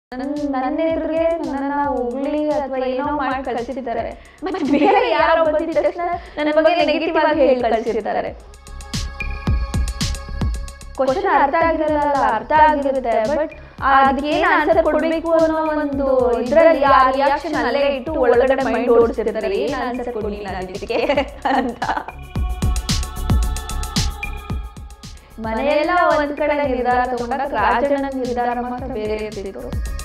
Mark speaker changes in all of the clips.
Speaker 1: ನನ್ ನನ್ನ ಎದುರಿಗೆ ನನ್ನ ಹೊಗಳಿ ಅಥವಾ ಏನೋ ಮಾಡಿ ಕಳ್ಸಿರ್ತಾರೆ ಮತ್ತೆ ಬೇರೆ ಯಾರೋ ಬಂದಿದ ತಕ್ಷಣ ನನ್ನ ಬಗ್ಗೆ ನೆಗೆಟಿವ್ ಆಗಿ ಹೇಳಿ ಕಳ್ಸಿರ್ತಾರೆ ಕ್ವಶನ್ ಅರ್ಥ ಆಗಿರಲ್ಲ ಅರ್ಥ ಆಗಿರುತ್ತೆ ಬಟ್ ಅದಕ್ಕೆ ಏನು ಆನ್ಸರ್ ಕೊಡಬೇಕು ಅನ್ನೋ ಒಂದು ಇದ್ರಲ್ಲಿ ಆ ರಿಯಾಕ್ಷನ್ ಅಲ್ಲೇ ಇಟ್ಟು ಒಳಗಡೆ ಮೈಂಡ್ ಓಡಿಸಿರ್ತಾರೆ ಏನು ಆನ್ಸರ್ ಕೊಡಲಿ ನಾನು ಇದಕ್ಕೆ ಅಂತ ಮನೆಯೆಲ್ಲ ಒಂದ್ ಕಡೆ ನಿರ್ಧಾರ ತಗೊಂಡಾಗ ರಾಜನ ನಿರ್ಧಾರ ಮಾತ್ರ ಬೇರೆ ಇರ್ತಿತ್ತು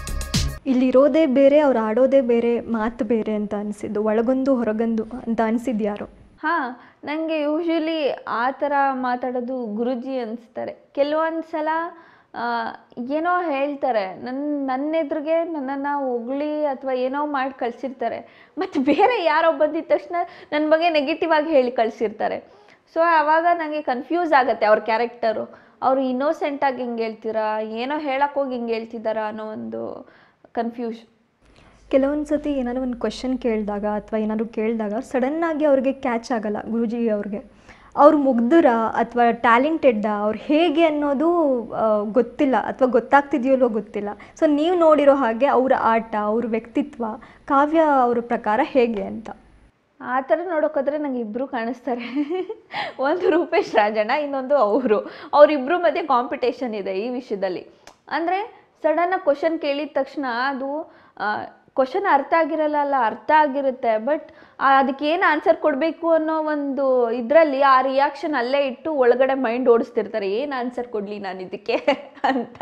Speaker 2: ಇಲ್ಲಿರೋದೇ ಬೇರೆ ಅವ್ರು ಆಡೋದೇ ಬೇರೆ ಮಾತು ಬೇರೆ ಅಂತ ಅನಿಸಿದ್ದು ಒಳಗೊಂದು ಹೊರಗೊಂದು ಅಂತ ಅನಿಸಿದ್ದು ಯಾರು
Speaker 1: ಹಾ ನನಗೆ ಯೂಶ್ವಲಿ ಆ ಥರ ಮಾತಾಡೋದು ಗುರುಜಿ ಅನಿಸ್ತಾರೆ ಕೆಲವೊಂದು ಸಲ ಆ, ಏನೋ ಹೇಳ್ತಾರೆ ನನ್ನ ನನ್ನ ಎದುರಿಗೆ ನನ್ನನ್ನು ಹೊಗಳಿ ಅಥವಾ ಏನೋ ಮಾಡಿ ಕಳಿಸಿರ್ತಾರೆ ಮತ್ತು ಬೇರೆ ಯಾರೋ ಬಂದಿದ ತಕ್ಷಣ ನನ್ನ ಬಗ್ಗೆ ನೆಗೆಟಿವ್ ಆಗಿ ಹೇಳಿ ಕಳಿಸಿರ್ತಾರೆ ಸೊ ಆವಾಗ ನನಗೆ ಕನ್ಫ್ಯೂಸ್ ಆಗುತ್ತೆ ಅವ್ರ ಕ್ಯಾರೆಕ್ಟರು ಅವರು ಇನ್ನೋಸೆಂಟಾಗಿ ಹಿಂಗೆ ಹೇಳ್ತೀರಾ ಏನೋ ಹೇಳಕ್ಕೆ ಹೋಗಿ ಹಿಂಗೆ ಹೇಳ್ತಿದ್ದಾರಾ ಅನ್ನೋ ಒಂದು ಕನ್ಫ್ಯೂಷ್
Speaker 2: ಕೆಲವೊಂದು ಸತಿ ಏನಾದ್ರು ಒಂದು ಕ್ವಶನ್ ಕೇಳಿದಾಗ ಅಥವಾ ಏನಾದ್ರು ಕೇಳಿದಾಗ ಸಡನ್ನಾಗಿ ಅವ್ರಿಗೆ ಕ್ಯಾಚ್ ಆಗಲ್ಲ ಗುರುಜಿ ಅವ್ರಿಗೆ ಅವ್ರು ಮುಗ್ಧರ ಅಥವಾ ಟ್ಯಾಲೆಂಟೆಡ್ಡ ಅವ್ರು ಹೇಗೆ ಅನ್ನೋದು ಆ, ಗೊತ್ತಿಲ್ಲ ಅಥವಾ ಗೊತ್ತಾಗ್ತಿದೆಯಲ್ಲೋ ಗೊತ್ತಿಲ್ಲ ಸೊ ನೀವು ನೋಡಿರೋ ಹಾಗೆ ಅವರ ಆಟ ಅವ್ರ ವ್ಯಕ್ತಿತ್ವ ಕಾವ್ಯ ಅವ್ರ ಪ್ರಕಾರ ಹೇಗೆ ಅಂತ
Speaker 1: ಆ ಥರ ನೋಡೋಕ್ಕೋದ್ರೆ ನಂಗೆ ಇಬ್ಬರು ಕಾಣಿಸ್ತಾರೆ ಒಂದು ರೂಪೇಶ್ ರಾಜಣ್ಣ ಇನ್ನೊಂದು ಅವರು ಅವರಿಬ್ಬರು ಮಧ್ಯೆ ಕಾಂಪಿಟೇಷನ್ ಇದೆ ಈ ವಿಷಯದಲ್ಲಿ ಅಂದರೆ ಸಡನ್ನಾಗಿ ಕ್ವಶನ್ ಕೇಳಿದ ತಕ್ಷಣ ಅದು ಕ್ವಶನ್ ಅರ್ಥ ಆಗಿರಲ್ಲ ಅಲ್ಲ ಅರ್ಥ ಆಗಿರುತ್ತೆ ಬಟ್ ಅದಕ್ಕೆ ಏನು ಆನ್ಸರ್ ಕೊಡಬೇಕು ಅನ್ನೋ ಒಂದು ಇದರಲ್ಲಿ ಆ ರಿಯಾಕ್ಷನ್ ಅಲ್ಲೇ ಇಟ್ಟು ಒಳಗಡೆ ಮೈಂಡ್ ಓಡಿಸ್ತಿರ್ತಾರೆ ಏನು ಆನ್ಸರ್ ಕೊಡಲಿ ನಾನು ಇದಕ್ಕೆ ಅಂತ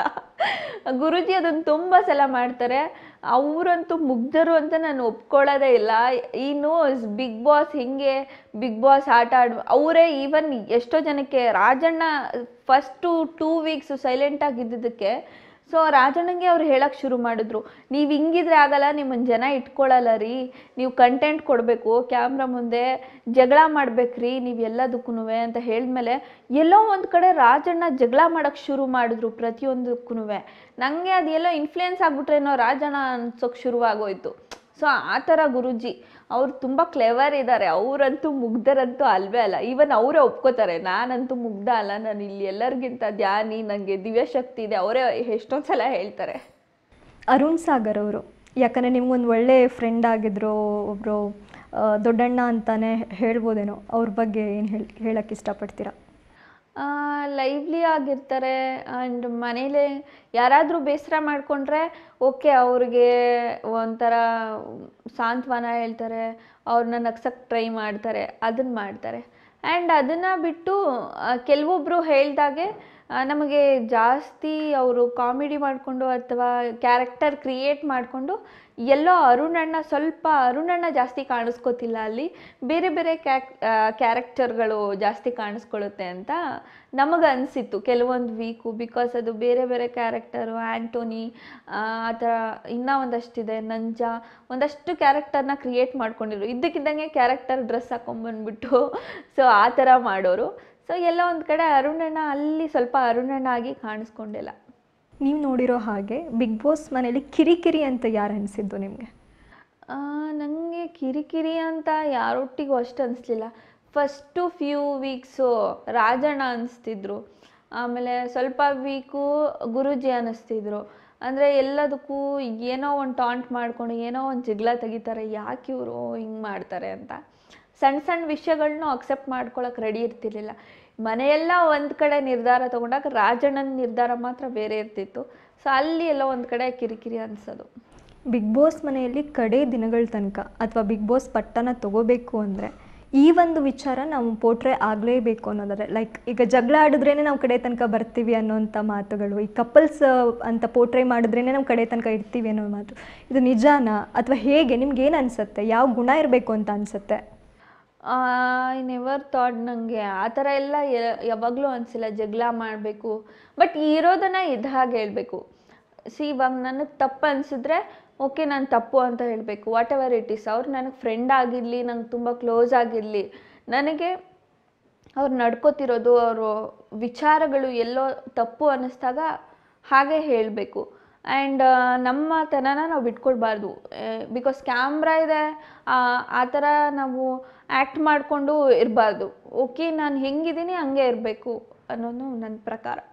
Speaker 1: ಗುರುಜಿ ಅದನ್ನು ತುಂಬ ಸಲ ಮಾಡ್ತಾರೆ ಅವರಂತೂ ಮುಗ್ಧರು ಅಂತ ನಾನು ಒಪ್ಕೊಳ್ಳೋದೇ ಇಲ್ಲ ಈ ನೋಸ್ ಬಿಗ್ ಬಾಸ್ ಹಿಂಗೆ ಬಿಗ್ ಬಾಸ್ ಆಟ ಆಡ್ ಅವರೇ ಈವನ್ ಎಷ್ಟೋ ಜನಕ್ಕೆ ರಾಜಣ್ಣ ಫಸ್ಟು ಟೂ ವೀಕ್ಸು ಸೈಲೆಂಟಾಗಿದ್ದಕ್ಕೆ ಸೊ ರಾಜಣ್ಣಂಗೆ ಅವ್ರು ಹೇಳಕ್ಕೆ ಶುರು ಮಾಡಿದ್ರು ನೀವು ಹಿಂಗಿದ್ರೆ ಆಗಲ್ಲ ನಿಮ್ಮನ್ನು ಜನ ಇಟ್ಕೊಳ್ಳಲ್ಲ ರೀ ನೀವು ಕಂಟೆಂಟ್ ಕೊಡಬೇಕು ಕ್ಯಾಮ್ರಾ ಮುಂದೆ ಜಗಳ ಮಾಡ್ಬೇಕ್ರಿ ನೀವು ಎಲ್ಲದಕ್ಕೂ ಅಂತ ಹೇಳಿದ್ಮೇಲೆ ಎಲ್ಲೋ ಒಂದು ಕಡೆ ರಾಜಣ್ಣ ಜಗಳ ಮಾಡೋಕ್ಕೆ ಶುರು ಮಾಡಿದ್ರು ಪ್ರತಿಯೊಂದಕ್ಕೂ ನನಗೆ ಅದೆಲ್ಲೋ ಇನ್ಫ್ಲುಯೆನ್ಸ್ ಆಗ್ಬಿಟ್ರೇನೋ ರಾಜಣ್ಣ ಅನ್ಸೋಕ್ಕೆ ಶುರುವಾಗೋಯ್ತು ಸೊ ಆ ಥರ ಗುರುಜಿ ಅವ್ರು ತುಂಬ ಕ್ಲೆವರ್ ಇದ್ದಾರೆ ಅವರಂತೂ ಮುಗ್ಧರಂತೂ ಅಲ್ವೇ ಅಲ್ಲ ಈವನ್ ಅವರೇ ಒಪ್ಕೋತಾರೆ ನಾನಂತೂ ಮುಗ್ಧ ಅಲ್ಲ ನಾನು ಇಲ್ಲಿ ಎಲ್ಲರಿಗಿಂತ ಧ್ಯಾನಿ ನನಗೆ ದಿವ್ಯಶಕ್ತಿ ಇದೆ ಅವರೇ ಎಷ್ಟೊಂದು ಸಲ ಹೇಳ್ತಾರೆ
Speaker 2: ಅರುಣ್ ಸಾಗರ್ ಅವರು ಯಾಕಂದರೆ ನಿಮ್ಗೊಂದು ಒಳ್ಳೆ ಫ್ರೆಂಡ್ ಆಗಿದ್ರು ಒಬ್ಬರು ದೊಡ್ಡಣ್ಣ ಅಂತಾನೆ ಹೇಳ್ಬೋದೇನೋ ಅವ್ರ ಬಗ್ಗೆ ಏನು ಹೇಳಿ ಹೇಳಕ್ಕೆ ಇಷ್ಟಪಡ್ತೀರಾ
Speaker 1: ಲೈವ್ಲಿ ಆಗಿರ್ತಾರೆ ಆ್ಯಂಡ್ ಮನೇಲಿ ಯಾರಾದರೂ ಬೇಸರ ಮಾಡಿಕೊಂಡ್ರೆ ಓಕೆ ಅವ್ರಿಗೆ ಒಂಥರ ಸಾಂತ್ವನ ಹೇಳ್ತಾರೆ ಅವ್ರನ್ನ ನಗ್ಸಕ್ಕೆ ಟ್ರೈ ಮಾಡ್ತಾರೆ ಅದನ್ನು ಮಾಡ್ತಾರೆ ಆ್ಯಂಡ್ ಅದನ್ನು ಬಿಟ್ಟು ಆ, ಕೆಲವೊಬ್ಬರು ಹೇಳ್ದಾಗೆ ಆ, ನಮಗೆ ಜಾಸ್ತಿ ಅವರು ಕಾಮಿಡಿ ಮಾಡಿಕೊಂಡು ಅಥವಾ ಕ್ಯಾರೆಕ್ಟರ್ ಕ್ರಿಯೇಟ್ ಮಾಡಿಕೊಂಡು ಎಲ್ಲೋ ಅರುಣಣ್ಣ ಸ್ವಲ್ಪ ಅರುಣಣ್ಣ ಜಾಸ್ತಿ ಕಾಣಿಸ್ಕೋತಿಲ್ಲ ಅಲ್ಲಿ ಬೇರೆ ಬೇರೆ ಕ್ಯಾಕ್ ಕ್ಯಾರೆಕ್ಟರ್ಗಳು ಜಾಸ್ತಿ ಕಾಣಿಸ್ಕೊಳ್ಳುತ್ತೆ ಅಂತ ನಮಗೆ ಅನಿಸಿತ್ತು ಕೆಲವೊಂದು ವೀಕು ಬಿಕಾಸ್ ಅದು ಬೇರೆ ಬೇರೆ ಕ್ಯಾರೆಕ್ಟರು ಆ್ಯಂಟೋನಿ ಆ ಥರ ಇನ್ನೂ ಒಂದಷ್ಟಿದೆ ನಂಜ ಒಂದಷ್ಟು ಕ್ಯಾರೆಕ್ಟರ್ನ ಕ್ರಿಯೇಟ್ ಮಾಡ್ಕೊಂಡಿದ್ರು ಇದ್ದಕ್ಕಿದ್ದಂಗೆ ಕ್ಯಾರೆಕ್ಟರ್ ಡ್ರೆಸ್ ಹಾಕೊಂಡ್ಬಂದ್ಬಿಟ್ಟು ಸೊ ಆ ಥರ ಮಾಡೋರು ಸೊ ಎಲ್ಲ ಒಂದು ಕಡೆ ಅರುಣಣ್ಣ ಅಲ್ಲಿ ಸ್ವಲ್ಪ ಅರುಣಣ್ಣ ಆಗಿ ಕಾಣಿಸ್ಕೊಂಡಿಲ್ಲ
Speaker 2: ನೀವು ನೋಡಿರೋ ಹಾಗೆ ಬಿಗ್ ಬಾಸ್ ಮನೇಲಿ ಕಿರಿಕಿರಿ ಅಂತ ಯಾರು ಅನಿಸಿದ್ದು ನಿಮಗೆ
Speaker 1: ನನಗೆ ಕಿರಿಕಿರಿ ಅಂತ ಯಾರೊಟ್ಟಿಗೂ ಅಷ್ಟು ಅನಿಸ್ಲಿಲ್ಲ ಫಸ್ಟು ಫ್ಯೂ ವೀಕ್ಸು ರಾಜಣ್ಣ ಅನಿಸ್ತಿದ್ರು ಆಮೇಲೆ ಸ್ವಲ್ಪ ವೀಕು ಗುರೂಜಿ ಅನ್ನಿಸ್ತಿದ್ರು ಅಂದರೆ ಎಲ್ಲದಕ್ಕೂ ಏನೋ ಒಂದು ಟಾಂಟ್ ಮಾಡ್ಕೊಂಡು ಏನೋ ಒಂದು ಜಗಳ ತೆಗಿತಾರೆ ಯಾಕೆ ಇವರು ಹಿಂಗೆ ಮಾಡ್ತಾರೆ ಅಂತ ಸಣ್ಣ ಸಣ್ಣ ವಿಷಯಗಳ್ನೂ ಅಕ್ಸೆಪ್ಟ್ ಮಾಡ್ಕೊಳಕ್ಕೆ ರೆಡಿ ಇರ್ತಿರ್ಲಿಲ್ಲ ಮನೆಯೆಲ್ಲ ಒಂದು ಕಡೆ ನಿರ್ಧಾರ ತಗೊಂಡಾಗ ರಾಜಣ್ಣನ ನಿರ್ಧಾರ ಮಾತ್ರ ಬೇರೆ ಇರ್ತಿತ್ತು ಸೊ ಅಲ್ಲಿ ಎಲ್ಲ ಒಂದು ಕಡೆ ಕಿರಿಕಿರಿ ಅನಿಸೋದು
Speaker 2: ಬಿಗ್ ಬಾಸ್ ಮನೆಯಲ್ಲಿ ಕಡೆ ದಿನಗಳ ತನಕ ಅಥವಾ ಬಿಗ್ ಬಾಸ್ ಪಟ್ಟನ ತಗೋಬೇಕು ಅಂದರೆ ಈ ಒಂದು ವಿಚಾರ ನಾವು ಪೋಟ್ರೆ ಆಗಲೇಬೇಕು ಅನ್ನೋದಾದ್ರೆ ಲೈಕ್ ಈಗ ಜಗಳ ಆಡಿದ್ರೇ ನಾವು ಕಡೆ ತನಕ ಬರ್ತೀವಿ ಅನ್ನೋಂಥ ಮಾತುಗಳು ಈ ಕಪಲ್ಸ್ ಅಂತ ಪೋಟ್ರೆ ಮಾಡಿದ್ರೇ ನಾವು ಕಡೆ ತನಕ ಇರ್ತೀವಿ ಅನ್ನೋ ಮಾತು ಇದು ನಿಜಾನಾ ಅಥವಾ ಹೇಗೆ ನಿಮ್ಗೆ ಏನು ಅನಿಸುತ್ತೆ ಯಾವ ಗುಣ ಇರಬೇಕು ಅಂತ ಅನಿಸುತ್ತೆ
Speaker 1: ಐ ನೆವರ್ ಥಾಟ್ ನನಗೆ ಆ ಥರ ಎಲ್ಲ ಯ- ಯಾವಾಗಲೂ ಅನಿಸಿಲ್ಲ ಜಗಳ ಮಾಡಬೇಕು ಬಟ್ ಇರೋದನ್ನು ಇದ್ದ ಹಾಗೆ ಹೇಳಬೇಕು ಸಿ ಇವಾಗ ನನಗೆ ತಪ್ಪು ಅನಿಸಿದ್ರೆ ಓಕೆ ನಾನು ತಪ್ಪು ಅಂತ ಹೇಳಬೇಕು ವಾಟ್ ಎವರ್ ಇಟ್ ಈಸ್ ಅವ್ರು ನನಗೆ ಫ್ರೆಂಡ್ ಆಗಿರಲಿ ನಂಗೆ ತುಂಬ ಕ್ಲೋಸ್ ಆಗಿರಲಿ ನನಗೆ ಅವ್ರು ನಡ್ಕೋತಿರೋದು ಅವರು ವಿಚಾರಗಳು ಎಲ್ಲೋ ತಪ್ಪು ಅನ್ನಿಸ್ದಾಗ ಹಾಗೆ ಹೇಳಬೇಕು ಆ್ಯಂಡ್ ನಮ್ಮ ತನನ ನಾವು ಬಿಟ್ಕೊಡ್ಬಾರ್ದು ಬಿಕಾಸ್ ಕ್ಯಾಮ್ರಾ ಇದೆ ಆ ಆ ಥರ ನಾವು ಆ್ಯಕ್ಟ್ ಮಾಡಿಕೊಂಡು ಇರಬಾರ್ದು ಓಕೆ ನಾನು ಹೆಂಗಿದ್ದೀನಿ ಹಂಗೆ ಇರಬೇಕು ಅನ್ನೋದು ನನ್ನ ಪ್ರಕಾರ